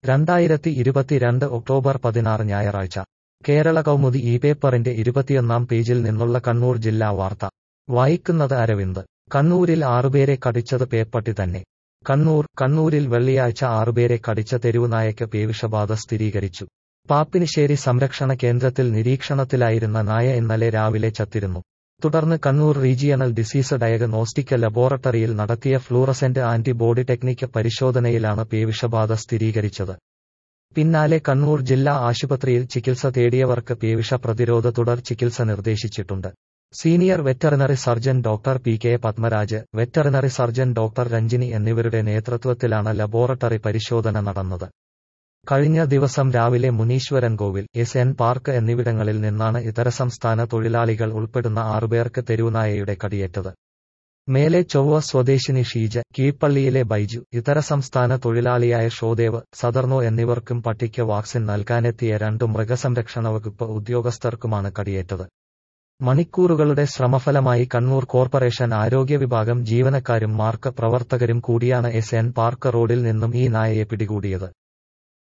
രണ്ടായിരത്തി ഇരുപത്തിരണ്ട് ഒക്ടോബർ പതിനാറ് ഞായറാഴ്ച കേരള കൗമുദി ഈ പേപ്പറിന്റെ ഇരുപത്തിയൊന്നാം പേജിൽ നിന്നുള്ള കണ്ണൂർ ജില്ലാ വാർത്ത വായിക്കുന്നത് അരവിന്ദ് കണ്ണൂരിൽ ആറുപേരെ കടിച്ചത് പേപ്പട്ടി തന്നെ കണ്ണൂർ കണ്ണൂരിൽ വെള്ളിയാഴ്ച ആറുപേരെ കടിച്ച തെരുവുനായയ്ക്ക് പേവിഷബാധ സ്ഥിരീകരിച്ചു പാപ്പിനിശ്ശേരി സംരക്ഷണ കേന്ദ്രത്തിൽ നിരീക്ഷണത്തിലായിരുന്ന നായ ഇന്നലെ രാവിലെ ചത്തിരുന്നു തുടർന്ന് കണ്ണൂർ റീജിയണൽ ഡിസീസ് ഡയഗ്നോസ്റ്റിക് ലബോറട്ടറിയിൽ നടത്തിയ ഫ്ലൂറസെന്റ് ആന്റിബോഡി ടെക്നിക്ക് പരിശോധനയിലാണ് പേവിഷബാധ സ്ഥിരീകരിച്ചത് പിന്നാലെ കണ്ണൂർ ജില്ലാ ആശുപത്രിയിൽ ചികിത്സ തേടിയവർക്ക് പേവിഷ പ്രതിരോധ തുടർ ചികിത്സ നിർദ്ദേശിച്ചിട്ടുണ്ട് senior veterinary surgeon doctor P K Padmaraj veterinary surgeon doctor Ranjini എന്നിവരുടെ നേതൃത്വത്തിലാണ് ലബോറട്ടറി പരിശോധന നടന്നത് കഴിഞ്ഞ ദിവസം രാവിലെ Muneeswaran Kovil S N park എന്നിവിടങ്ങളിൽ നിന്നാണ് ഇതര സംസ്ഥാന തൊഴിലാളികൾ ഉൾപ്പെടുന്ന ആറുപേർക്ക് തെരുവുനായയുടെ കടിയേറ്റത് മേലെ ചൊവ്വ സ്വദേശിനി ഷീജ കീഴ്പള്ളിയിലെ ബൈജു ഇതര സംസ്ഥാന തൊഴിലാളിയായ ഷോദേവ് സദർനോ എന്നിവർക്കും പട്ടിക്ക് വാക്സിൻ നൽകാനെത്തിയ രണ്ടു മൃഗസംരക്ഷണ വകുപ്പ് ഉദ്യോഗസ്ഥർക്കുമാണ് കടിയേറ്റത് മണിക്കൂറുകളുടെ ശ്രമഫലമായി കണ്ണൂർ കോർപ്പറേഷൻ ആരോഗ്യ വിഭാഗം ജീവനക്കാരും മാർക്ക് പ്രവർത്തകരും കൂടിയാണ് എസ് എൻ പാർക്ക് റോഡിൽ നിന്നും ഈ നായയെ പിടികൂടിയത്